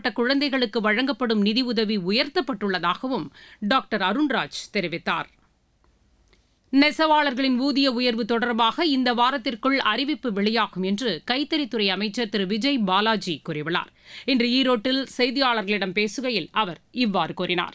மேற்பட்ட குழந்தைகளுக்கு வழங்கப்படும் நிதியுதவி உயர்த்தப்பட்டுள்ளதாகவும் டாக்டர் அருண்ராஜ் தெரிவித்தார் நெசவாளர்களின் ஊதிய உயர்வு தொடர்பாக இந்த வாரத்திற்குள் அறிவிப்பு வெளியாகும் என்று கைத்தறித்துறை அமைச்சர் திரு விஜய் பாலாஜி கூறியுள்ளார் இன்று ஈரோட்டில் செய்தியாளர்களிடம் பேசுகையில் அவர் இவ்வாறு கூறினார்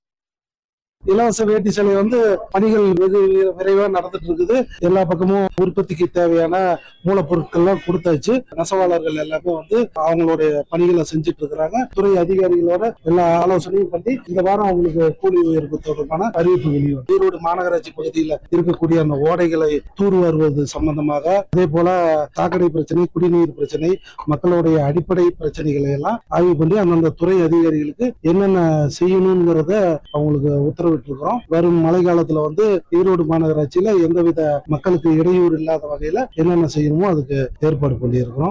இலவச வேட்டி சேலை வந்து பணிகள் வெகு விரைவா நடந்துட்டு இருக்குது எல்லா பக்கமும் உற்பத்திக்கு தேவையான மூலப்பொருட்கள்லாம் கொடுத்தாச்சு நெசவாளர்கள் எல்லாமே வந்து அவங்களுடைய பணிகளை செஞ்சுட்டு இருக்கிறாங்க துறை அதிகாரிகளோட எல்லா ஆலோசனையும் பண்ணி இந்த வாரம் அவங்களுக்கு கூலி உயர்வு தொடர்பான அறிவிப்பு வெளியும் ஈரோடு மாநகராட்சி பகுதியில் இருக்கக்கூடிய அந்த ஓடைகளை தூர் வருவது சம்பந்தமாக அதே போல சாக்கடை பிரச்சனை குடிநீர் பிரச்சனை மக்களுடைய அடிப்படை பிரச்சனைகளை எல்லாம் ஆய்வு பண்ணி அந்தந்த துறை அதிகாரிகளுக்கு என்னென்ன செய்யணுங்கிறத அவங்களுக்கு உத்தரவிட்டிருக்கிறோம் வரும் மழை காலத்துல வந்து ஈரோடு மாநகராட்சியில எந்தவித மக்களுக்கு இடையூறு இல்லாத வகையில என்னென்ன செய்யணுமோ அதுக்கு ஏற்பாடு பண்ணியிருக்கிறோம்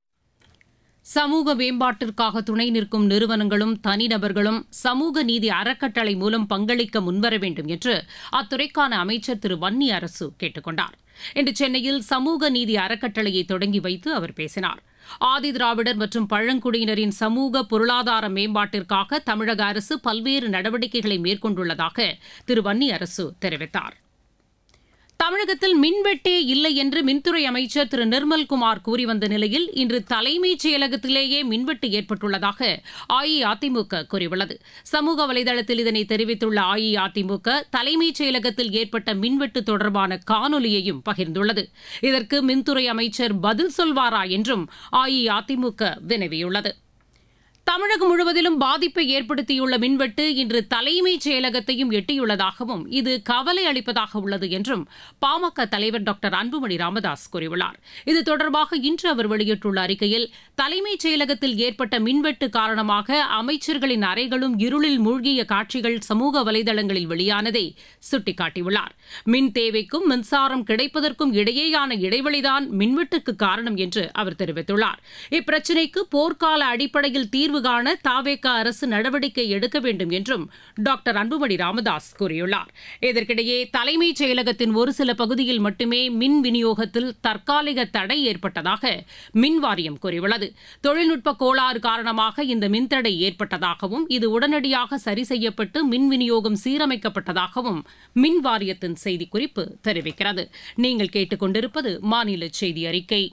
சமூக மேம்பாட்டிற்காக துணை நிற்கும் நிறுவனங்களும் தனிநபர்களும் சமூக நீதி அறக்கட்டளை மூலம் பங்களிக்க முன்வர வேண்டும் என்று அத்துறைக்கான அமைச்சர் திரு வன்னி அரசு கேட்டுக் கொண்டார் இன்று சென்னையில் சமூக நீதி அறக்கட்டளையை தொடங்கி வைத்து அவர் பேசினார் ஆதி திராவிடர் மற்றும் பழங்குடியினரின் சமூக பொருளாதார மேம்பாட்டிற்காக தமிழக அரசு பல்வேறு நடவடிக்கைகளை மேற்கொண்டுள்ளதாக திரு வன்னி அரசு தெரிவித்தார் தமிழகத்தில் மின்வெட்டே இல்லை என்று மின்துறை அமைச்சர் திரு நிர்மல்குமார் கூறி வந்த நிலையில் இன்று தலைமைச் செயலகத்திலேயே மின்வெட்டு ஏற்பட்டுள்ளதாக அஇஅதிமுக கூறியுள்ளது சமூக வலைதளத்தில் இதனை தெரிவித்துள்ள அஇஅதிமுக தலைமைச் செயலகத்தில் ஏற்பட்ட மின்வெட்டு தொடர்பான காணொலியையும் பகிர்ந்துள்ளது இதற்கு மின்துறை அமைச்சர் பதில் சொல்வாரா என்றும் அஇஅதிமுக வினவியுள்ளது தமிழகம் முழுவதிலும் பாதிப்பை ஏற்படுத்தியுள்ள மின்வெட்டு இன்று தலைமைச் செயலகத்தையும் எட்டியுள்ளதாகவும் இது கவலை அளிப்பதாக உள்ளது என்றும் பாமக தலைவர் டாக்டர் அன்புமணி ராமதாஸ் கூறியுள்ளார் இது தொடர்பாக இன்று அவர் வெளியிட்டுள்ள அறிக்கையில் தலைமைச் செயலகத்தில் ஏற்பட்ட மின்வெட்டு காரணமாக அமைச்சர்களின் அறைகளும் இருளில் மூழ்கிய காட்சிகள் சமூக வலைதளங்களில் வெளியானதை சுட்டிக்காட்டியுள்ளார் மின் தேவைக்கும் மின்சாரம் கிடைப்பதற்கும் இடையேயான இடைவெளிதான் மின்வெட்டுக்கு காரணம் என்று அவர் தெரிவித்துள்ளார் இப்பிரச்சினைக்கு போர்க்கால அடிப்படையில் தீர்வு தீர்வு காண தாவேக அரசு நடவடிக்கை எடுக்க வேண்டும் என்றும் டாக்டர் அன்புமணி ராமதாஸ் கூறியுள்ளார் இதற்கிடையே தலைமைச் செயலகத்தின் ஒரு சில பகுதியில் மட்டுமே மின் விநியோகத்தில் தற்காலிக தடை ஏற்பட்டதாக மின் வாரியம் கூறியுள்ளது தொழில்நுட்ப கோளாறு காரணமாக இந்த மின்தடை ஏற்பட்டதாகவும் இது உடனடியாக சரி செய்யப்பட்டு மின் விநியோகம் சீரமைக்கப்பட்டதாகவும் மின் வாரியத்தின் செய்திக்குறிப்பு தெரிவிக்கிறது நீங்கள் கேட்டுக்கொண்டிருப்பது மாநில செய்தி அறிக்கை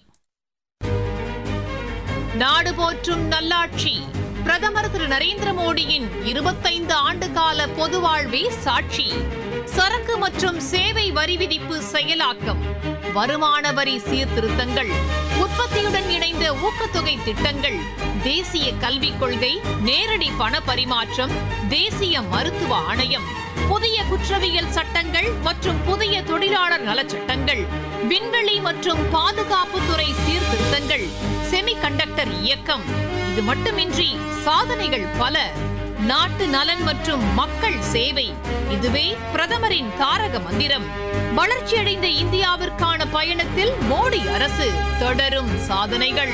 நாடு போற்றும் நல்லாட்சி பிரதமர் திரு நரேந்திர மோடியின் இருபத்தைந்து ஆண்டு கால பொது வாழ்வே சாட்சி சரக்கு மற்றும் சேவை வரி விதிப்பு செயலாக்கம் வருமான வரி சீர்திருத்தங்கள் உற்பத்தியுடன் இணைந்த ஊக்கத்தொகை திட்டங்கள் தேசிய கல்விக் கொள்கை நேரடி பண பரிமாற்றம் தேசிய மருத்துவ ஆணையம் புதிய குற்றவியல் சட்டங்கள் மற்றும் புதிய தொழிலாளர் நலச்சட்டங்கள் விண்வெளி மற்றும் பாதுகாப்புத்துறை சீர்திருத்தங்கள் செமிகண்டக்டர் இயக்கம் இது மட்டுமின்றி சாதனைகள் பல நாட்டு நலன் மற்றும் மக்கள் சேவை இதுவே பிரதமரின் தாரக மந்திரம் வளர்ச்சியடைந்த இந்தியாவிற்கான பயணத்தில் மோடி அரசு தொடரும் சாதனைகள்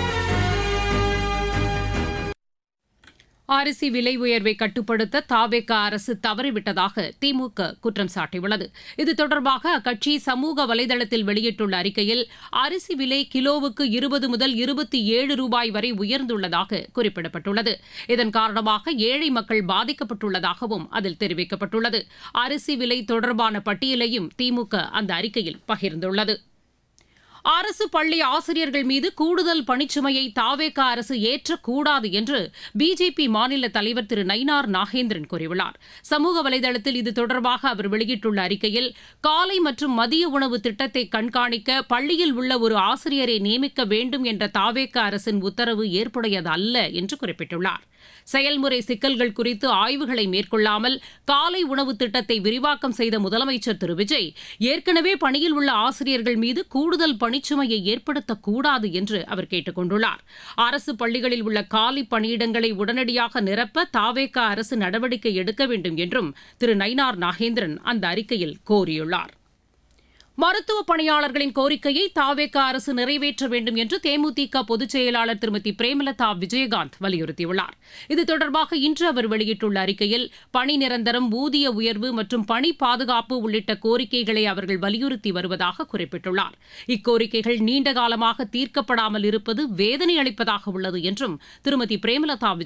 அரிசி விலை உயர்வை கட்டுப்படுத்த தாவேக அரசு தவறிவிட்டதாக திமுக குற்றம் சாட்டியுள்ளது இது தொடர்பாக அக்கட்சி சமூக வலைதளத்தில் வெளியிட்டுள்ள அறிக்கையில் அரிசி விலை கிலோவுக்கு இருபது முதல் இருபத்தி ஏழு ரூபாய் வரை உயர்ந்துள்ளதாக குறிப்பிடப்பட்டுள்ளது இதன் காரணமாக ஏழை மக்கள் பாதிக்கப்பட்டுள்ளதாகவும் அதில் தெரிவிக்கப்பட்டுள்ளது அரிசி விலை தொடர்பான பட்டியலையும் திமுக அந்த அறிக்கையில் பகிர்ந்துள்ளது அரசு பள்ளி ஆசிரியர்கள் மீது கூடுதல் பணிச்சுமையை தாவேக அரசு ஏற்றக்கூடாது என்று பிஜேபி மாநில தலைவர் திரு நயினார் நாகேந்திரன் கூறியுள்ளார் சமூக வலைதளத்தில் இது தொடர்பாக அவர் வெளியிட்டுள்ள அறிக்கையில் காலை மற்றும் மதிய உணவு திட்டத்தை கண்காணிக்க பள்ளியில் உள்ள ஒரு ஆசிரியரை நியமிக்க வேண்டும் என்ற தாவேக அரசின் உத்தரவு ஏற்புடையது அல்ல என்று குறிப்பிட்டுள்ளார் செயல்முறை சிக்கல்கள் குறித்து ஆய்வுகளை மேற்கொள்ளாமல் காலை உணவு திட்டத்தை விரிவாக்கம் செய்த முதலமைச்சர் திரு விஜய் ஏற்கனவே பணியில் உள்ள ஆசிரியர்கள் மீது கூடுதல் பணிச்சுமையை ஏற்படுத்தக்கூடாது என்று அவர் கேட்டுக் கொண்டுள்ளார் அரசு பள்ளிகளில் உள்ள காலி பணியிடங்களை உடனடியாக நிரப்ப தாவேக அரசு நடவடிக்கை எடுக்க வேண்டும் என்றும் திரு நயினார் நாகேந்திரன் அந்த அறிக்கையில் கோரியுள்ளார் மருத்துவ பணியாளர்களின் கோரிக்கையை தாவேக அரசு நிறைவேற்ற வேண்டும் என்று தேமுதிக பொதுச் செயலாளர் திருமதி பிரேமலதா விஜயகாந்த் வலியுறுத்தியுள்ளார் இது தொடர்பாக இன்று அவர் வெளியிட்டுள்ள அறிக்கையில் பணி நிரந்தரம் ஊதிய உயர்வு மற்றும் பணி பாதுகாப்பு உள்ளிட்ட கோரிக்கைகளை அவர்கள் வலியுறுத்தி வருவதாக குறிப்பிட்டுள்ளார் இக்கோரிக்கைகள் நீண்ட காலமாக தீர்க்கப்படாமல் இருப்பது வேதனை அளிப்பதாக உள்ளது என்றும் திருமதி பிரேமலதா